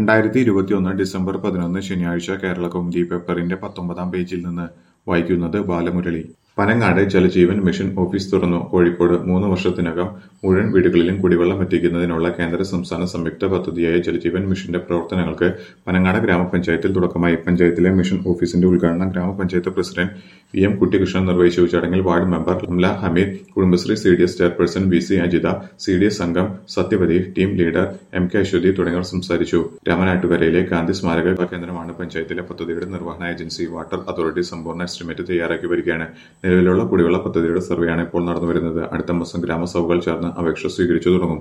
രണ്ടായിരത്തി ഇരുപത്തിയൊന്ന് ഡിസംബർ പതിനൊന്ന് ശനിയാഴ്ച കേരള കൗമുദി പേപ്പറിന്റെ പത്തൊമ്പതാം പേജിൽ നിന്ന് വായിക്കുന്നത് ബാലമുരളി പനങ്ങാട് ജലജീവൻ മിഷൻ ഓഫീസ് തുറന്നു കോഴിക്കോട് മൂന്ന് വർഷത്തിനകം മുഴുവൻ വീടുകളിലും കുടിവെള്ളം എത്തിക്കുന്നതിനുള്ള കേന്ദ്ര സംസ്ഥാന സംയുക്ത പദ്ധതിയായ ജലജീവൻ മിഷന്റെ പ്രവർത്തനങ്ങൾക്ക് പനങ്ങാട് ഗ്രാമപഞ്ചായത്തിൽ തുടക്കമായി പഞ്ചായത്തിലെ മിഷൻ ഓഫീസിന്റെ ഉദ്ഘാടനം ഗ്രാമപഞ്ചായത്ത് പ്രസിഡന്റ് വി എം കുട്ടികൃഷ്ണൻ നിർവഹിച്ചു ചടങ്ങിൽ ward member Ramla Hameed Kudumbashree C D S chairperson V C Ajitha C D S അംഗം Sathyavathi team leader M K Aswathy തുടങ്ങിയവർ സംസാരിച്ചു രാമനാട്ടുകരയിലെ ഗാന്ധി സ്മാരക കേന്ദ്രമാണ് പഞ്ചായത്തിലെ പദ്ധതിയുടെ നിർവഹണ ഏജൻസി വാട്ടർ അതോറിറ്റി സമ്പൂർണ്ണ എസ്റ്റിമേറ്റ് തയ്യാറാക്കി വരികയാണ് നിലവിലുള്ള കുടിവെള്ള പദ്ധതിയുടെ സർവേയാണ് ഇപ്പോൾ നടന്നുവരുന്നത് അടുത്ത മാസം ഗ്രാമസഭകൾ ചേർന്ന് അപേക്ഷ സ്വീകരിച്ചു തുടങ്ങും